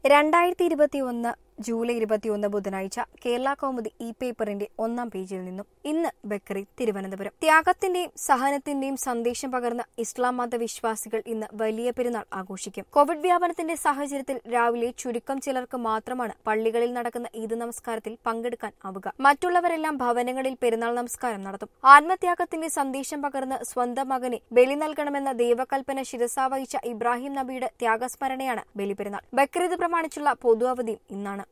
രണ്ടായിരത്തി ഇരുപത്തിയൊന്ന് ജൂലൈ ഇരുപത്തിയൊന്ന് ബുധനാഴ്ച കേരള കൗമുദി ഇ പേപ്പറിന്റെ ഒന്നാം പേജിൽ നിന്നും ഇന്ന് ബക്കറി തിരുവനന്തപുരം ത്യാഗത്തിന്റെയും സഹനത്തിന്റെയും സന്ദേശം പകർന്ന ഇസ്ലാം മത വിശ്വാസികൾ ഇന്ന് വലിയ പെരുന്നാൾ ആഘോഷിക്കും കോവിഡ് വ്യാപനത്തിന്റെ സാഹചര്യത്തിൽ രാവിലെ ചുരുക്കം ചിലർക്ക് മാത്രമാണ് പള്ളികളിൽ നടക്കുന്ന ഈദ് നമസ്കാരത്തിൽ പങ്കെടുക്കാൻ ആവുക മറ്റുള്ളവരെല്ലാം ഭവനങ്ങളിൽ പെരുന്നാൾ നമസ്കാരം നടത്തും ആത്മത്യാഗത്തിന്റെ സന്ദേശം പകർന്ന് സ്വന്തം മകനെ ബലി നൽകണമെന്ന ദൈവകൽപ്പന ശിരസാവഹിച്ച ഇബ്രാഹിം നബിയുടെ ത്യാഗസ്മരണയാണ് ബലിപെരുന്നാൾ ബക്രീദ് പ്രമാണിച്ചുള്ള പൊതു അവധിയും ഇന്നാണ്